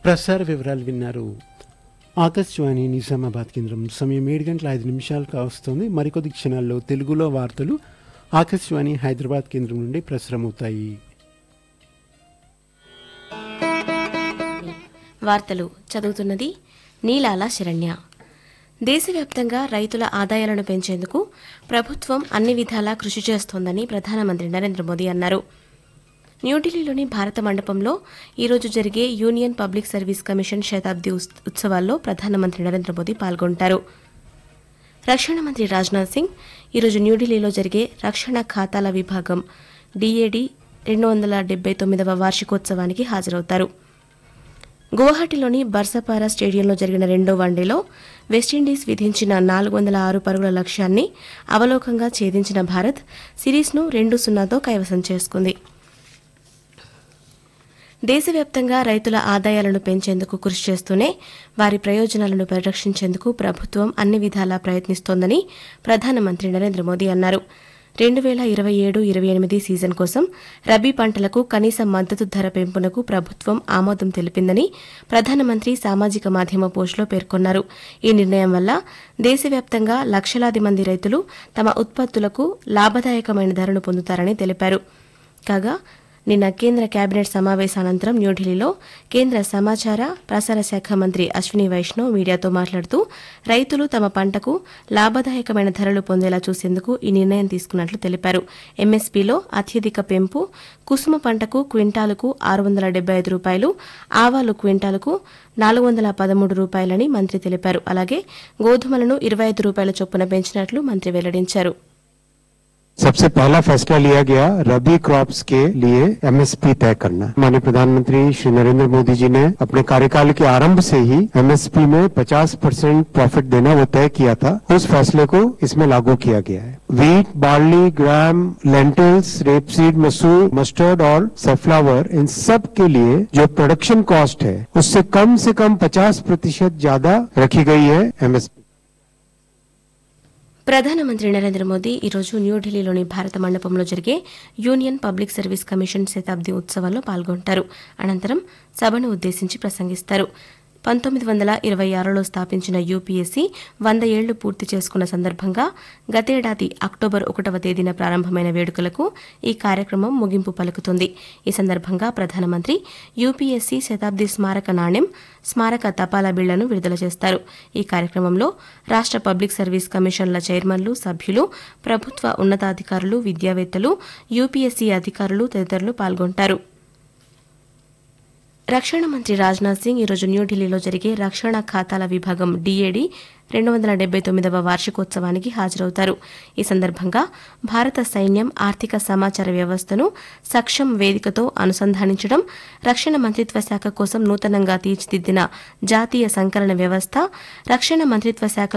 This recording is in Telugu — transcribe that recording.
ప్రసార వివరాలు విన్నారు ఆకాశవాణి నిజామాబాద్ కేంద్రం సమయం ఏడు గంటల ఐదు నిమిషాలు కావస్తోంది మరికొద్ది క్షణాల్లో తెలుగులో వార్తలు ఆకాశవాణి హైదరాబాద్ కేంద్రం నుండి ప్రసారమవుతాయి వార్తలు చదువుతున్నది నీలాల శరణ్య దేశవ్యాప్తంగా రైతుల ఆదాయాలను పెంచేందుకు ప్రభుత్వం అన్ని విధాలా కృషి చేస్తోందని ప్రధానమంత్రి నరేంద్ర మోదీ అన్నారు న్యూఢిల్లీలోని భారత మండపంలో ఈరోజు జరిగే యూనియన్ పబ్లిక్ సర్వీస్ కమిషన్ శతాబ్ది ఉస్- ఉత్సవాల్లో ప్రధానమంత్రి నరేంద్ర మోదీ పాల్గొంటారు రక్షణ మంత్రి రాజ్నాథ్ సింగ్ ఈరోజు న్యూఢిల్లీలో జరిగే రక్షణ ఖాతాల విభాగం డీఏడీ రెండు వందల డెబ్బై తొమ్మిదవ వార్షికోత్సవానికి హాజరవుతారు గువాహటిలోని బర్సపారా స్టేడియంలో జరిగిన రెండో వన్డేలో వెస్టిండీస్ విధించిన నాలుగు వందల ఆరు పరుగుల లక్ష్యాన్ని అవలోకంగా ఛేదించిన భారత్ సిరీస్ను రెండు సున్నాతో కైవసం చేసుకుంది దేశవ్యాప్తంగా రైతుల ఆదాయాలను పెంచేందుకు కృషి చేస్తూనే వారి ప్రయోజనాలను పరిరక్షించేందుకు ప్రభుత్వం అన్ని విధాలా ప్రయత్నిస్తోందని ప్రధానమంత్రి నరేంద్ర మోదీ అన్నారు రెండు వేల ఇరవై ఏడు ఇరవై ఎనిమిది సీజన్ కోసం రబీ పంటలకు కనీస మద్దతు ధర పెంపునకు ప్రభుత్వం ఆమోదం తెలిపిందని ప్రధానమంత్రి సామాజిక మాధ్యమ పోస్టులో పేర్కొన్నారు ఈ నిర్ణయం వల్ల దేశవ్యాప్తంగా లక్షలాది మంది రైతులు తమ ఉత్పత్తులకు లాభదాయకమైన ధరను పొందుతారని తెలిపారు కాగా నిన్న కేంద్ర కేబినెట్ సమావేశానంతరం న్యూఢిల్లీలో కేంద్ర సమాచార ప్రసార శాఖ మంత్రి అశ్విని వైష్ణవ్ మీడియాతో మాట్లాడుతూ రైతులు తమ పంటకు లాభదాయకమైన ధరలు పొందేలా చూసేందుకు ఈ నిర్ణయం తీసుకున్నట్లు తెలిపారు ఎంఎస్పీలో అత్యధిక పెంపు కుసుమ పంటకు క్వింటాలుకు ఆరు వందల డెబ్బై ఐదు రూపాయలు ఆవాలు క్వింటాలుకు నాలుగు వందల పదమూడు రూపాయలని మంత్రి తెలిపారు అలాగే గోధుమలను ఇరవై ఐదు రూపాయల చొప్పున పెంచినట్లు మంత్రి వెల్లడించారు सबसे पहला फैसला लिया गया रबी क्रॉप्स के लिए एमएसपी तय करना माननीय प्रधानमंत्री श्री नरेंद्र मोदी जी ने अपने कार्यकाल के आरंभ से ही एमएसपी में 50 परसेंट प्रॉफिट देना वो तय किया था उस फैसले को इसमें लागू किया गया है wheat barley gram lentils rapeseed मसूर मस्टर्ड और सनफ्लावर इन सब के लिए जो प्रोडक्शन कॉस्ट है उससे कम से कम 50 प्रतिशत ज्यादा रखी गई है एमएसपी ప్రధానమంత్రి నరేంద్ర మోదీ ఈరోజు న్యూఢిల్లీలోని భారత మండపంలో జరిగే యూనియన్ పబ్లిక్ సర్వీస్ కమిషన్ శతాబ్ది ఉత్సవాల్లో పాల్గొంటారు అనంతరం సభను ఉద్దేశించి ప్రసంగిస్తారు పంతొమ్మిది వందల ఇరవై ఆరులో స్థాపించిన యూపీఎస్సీ వంద ఏళ్లు పూర్తి చేసుకున్న సందర్భంగా గతేడాది అక్టోబర్ ఒకటవ తేదీన ప్రారంభమైన వేడుకలకు ఈ కార్యక్రమం ముగింపు పలుకుతుంది ఈ సందర్భంగా ప్రధానమంత్రి యూపీఎస్సీ శతాబ్ది స్మారక నాణ్యం స్మారక తపాలా బిళ్లను విడుదల చేస్తారు ఈ కార్యక్రమంలో రాష్ట్ర పబ్లిక్ సర్వీస్ కమిషన్ల చైర్మన్లు సభ్యులు ప్రభుత్వ ఉన్నతాధికారులు విద్యావేత్తలు యూపీఎస్సీ అధికారులు తదితరులు పాల్గొంటారు రక్షణ మంత్రి రాజ్నాథ్ సింగ్ ఈరోజు న్యూఢిల్లీలో జరిగే రక్షణ ఖాతాల విభాగం డీఏడీ రెండు వందల డెబ్బై తొమ్మిదవ వార్షికోత్సవానికి హాజరవుతారు ఈ సందర్భంగా భారత సైన్యం ఆర్థిక సమాచార వ్యవస్థను సక్షం వేదికతో అనుసంధానించడం రక్షణ మంత్రిత్వ శాఖ కోసం నూతనంగా తీర్చిదిద్దిన జాతీయ సంకలన వ్యవస్థ రక్షణ మంత్రిత్వ శాఖ